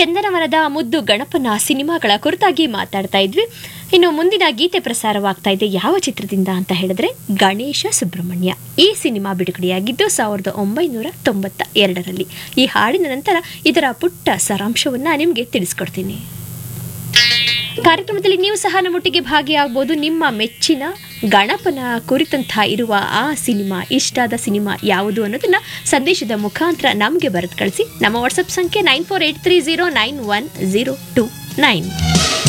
ಚಂದನವನದ ಮುದ್ದು ಗಣಪನ ಸಿನಿಮಾಗಳ ಕುರಿತಾಗಿ ಮಾತಾಡ್ತಾ ಇದ್ವಿ ಇನ್ನು ಮುಂದಿನ ಗೀತೆ ಪ್ರಸಾರವಾಗ್ತಾ ಇದೆ ಯಾವ ಚಿತ್ರದಿಂದ ಅಂತ ಹೇಳಿದ್ರೆ ಗಣೇಶ ಸುಬ್ರಹ್ಮಣ್ಯ ಈ ಸಿನಿಮಾ ಬಿಡುಗಡೆಯಾಗಿದ್ದು ಸಾವಿರದ ಒಂಬೈನೂರ ತೊಂಬತ್ತ ಎರಡರಲ್ಲಿ ಈ ಹಾಡಿನ ನಂತರ ಇದರ ಪುಟ್ಟ ಸಾರಾಂಶವನ್ನ ನಿಮಗೆ ತಿಳಿಸ್ಕೊಡ್ತೀನಿ ಕಾರ್ಯಕ್ರಮದಲ್ಲಿ ನೀವು ಸಹ ನಮ್ಮೊಟ್ಟಿಗೆ ಭಾಗಿಯಾಗಬಹುದು ನಿಮ್ಮ ಮೆಚ್ಚಿನ ಗಣಪನ ಕುರಿತಂತಹ ಇರುವ ಆ ಸಿನಿಮಾ ಇಷ್ಟಾದ ಸಿನಿಮಾ ಯಾವುದು ಅನ್ನೋದನ್ನ ಸಂದೇಶದ ಮುಖಾಂತರ ನಮಗೆ ಬರೆದು ಕಳಿಸಿ ನಮ್ಮ ವಾಟ್ಸಪ್ ಸಂಖ್ಯೆ nine four eight three zero nine one zero two nine